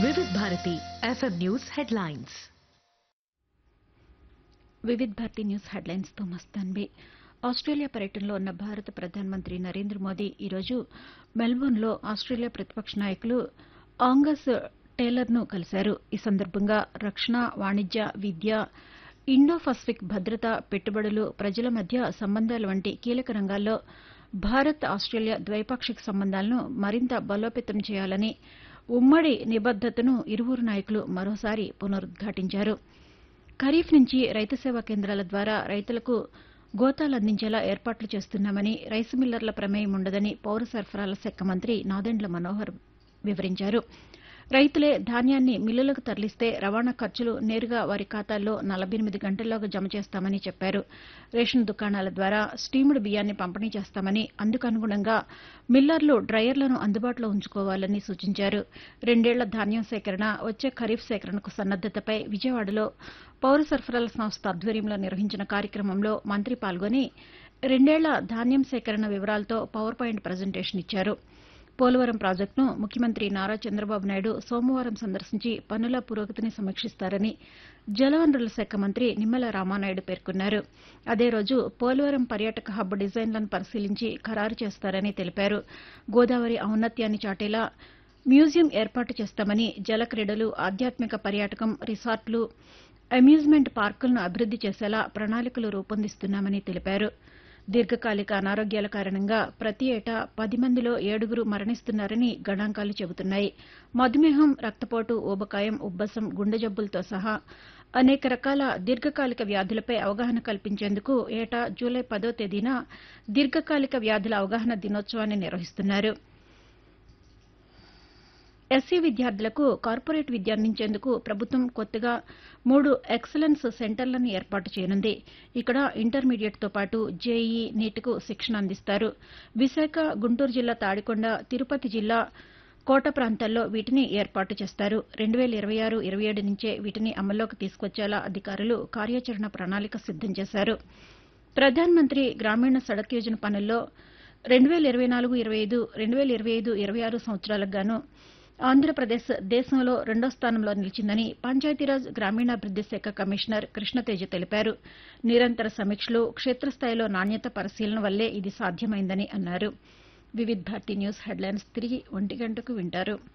వివిధ Bharati FM news headlines Vividh Bharati news headlines తో మస్తాన్బే ఆస్ట్రేలియా పర్యటనలో ఉన్న భారత ప్రధానమంత్రి నరేంద్ర మోదీ ఈరోజు మెల్బోర్న్లో ఆస్ట్రేలియా ప్రతిపక్ష నాయకులు ఆంగస్ టేలర్ను కలిశారు ఈ సందర్భంగా రక్షణ వాణిజ్య విద్య ఇండో పసిఫిక్ భద్రత పెట్టుబడులు ప్రజల మధ్య సంబంధాలు వంటి కీలక రంగాల్లో భారత్ ఆస్ట్రేలియా ద్వైపాక్షిక సంబంధాలను మరింత బలోపేతం చేయాలని ఉమ్మడి నిబద్దతను ఇరువురు నాయకులు మరోసారి పునరుద్ఘాటించారు ఖరీఫ్ నుంచి రైతు సేవా కేంద్రాల ద్వారా రైతులకు గోతాలు అందించేలా ఏర్పాట్లు చేస్తున్నామని రైసు మిల్లర్ల ప్రమేయం ఉండదని పౌర సరఫరాల శాఖ మంత్రి నాదెండ్ల మనోహర్ వివరించారు రైతులే ధాన్యాన్ని మిల్లులకు తరలిస్తే రవాణా ఖర్చులు నేరుగా వారి ఖాతాల్లో నలభై ఎనిమిది గంటల్లోగా జమ చేస్తామని చెప్పారు రేషన్ దుకాణాల ద్వారా స్టీముడు బియ్యాన్ని పంపిణీ చేస్తామని అందుకు అనుగుణంగా మిల్లర్లు డ్రయర్లను అందుబాటులో ఉంచుకోవాలని సూచించారు రెండేళ్ల ధాన్యం సేకరణ వచ్చే ఖరీఫ్ సేకరణకు సన్నద్దతపై విజయవాడలో పౌర సరఫరాల సంస్థ ఆధ్వర్యంలో నిర్వహించిన కార్యక్రమంలో మంత్రి పాల్గొని రెండేళ్ల ధాన్యం సేకరణ వివరాలతో పవర్ పాయింట్ ప్రజెంటేషన్ ఇచ్చారు పోలవరం ప్రాజెక్టును ముఖ్యమంత్రి నారా చంద్రబాబు నాయుడు సోమవారం సందర్శించి పనుల పురోగతిని సమీక్షిస్తారని జలవనరుల శాఖ మంత్రి నిమ్మల రామానాయుడు పేర్కొన్నారు అదే రోజు పోలవరం పర్యాటక హబ్ డిజైన్లను పరిశీలించి ఖరారు చేస్తారని తెలిపారు గోదావరి ఔన్నత్యాన్ని చాటేలా మ్యూజియం ఏర్పాటు చేస్తామని జల క్రీడలు ఆధ్యాత్మిక పర్యాటకం రిసార్ట్లు అమ్యూజ్మెంట్ పార్కులను అభివృద్ది చేసేలా ప్రణాళికలు రూపొందిస్తున్నామని తెలిపారు దీర్ఘకాలిక అనారోగ్యాల కారణంగా ప్రతి ఏటా పది మందిలో ఏడుగురు మరణిస్తున్నారని గణాంకాలు చెబుతున్నాయి మధుమేహం రక్తపోటు ఊబకాయం ఉబ్బసం గుండె జబ్బులతో సహా అనేక రకాల దీర్ఘకాలిక వ్యాధులపై అవగాహన కల్పించేందుకు ఏటా జూలై పదో తేదీన దీర్ఘకాలిక వ్యాధుల అవగాహన దినోత్సవాన్ని నిర్వహిస్తున్నారు ఎస్సీ విద్యార్థులకు కార్పొరేట్ విద్య అందించేందుకు ప్రభుత్వం కొత్తగా మూడు ఎక్సలెన్స్ సెంటర్లను ఏర్పాటు చేయనుంది ఇక్కడ ఇంటర్మీడియట్తో పాటు జేఈ నీట్కు శిక్షణ అందిస్తారు విశాఖ గుంటూరు జిల్లా తాడికొండ తిరుపతి జిల్లా కోట ప్రాంతాల్లో వీటిని ఏర్పాటు చేస్తారు రెండు వేల ఇరవై ఆరు ఇరవై ఏడు నుంచే వీటిని అమల్లోకి తీసుకొచ్చేలా అధికారులు కార్యాచరణ ప్రణాళిక సిద్దం చేశారు ప్రధానమంత్రి గ్రామీణ సడక్ యోజన పనుల్లో రెండు వేల ఇరవై నాలుగు ఇరవై ఐదు రెండు వేల ఇరవై ఐదు ఇరవై ఆరు సంవత్సరాలకు గాను ఆంధ్రప్రదేశ్ దేశంలో రెండో స్థానంలో నిలిచిందని పంచాయతీరాజ్ గ్రామీణాభివృద్ది శాఖ కమిషనర్ కృష్ణతేజ తెలిపారు నిరంతర సమీక్షలు క్షేత్రస్థాయిలో నాణ్యత పరిశీలన వల్లే ఇది సాధ్యమైందని అన్నారు వివిధ్ భారతి న్యూస్ హెడ్లైన్స్ తిరిగి ఒంటి గంటకు వింటారు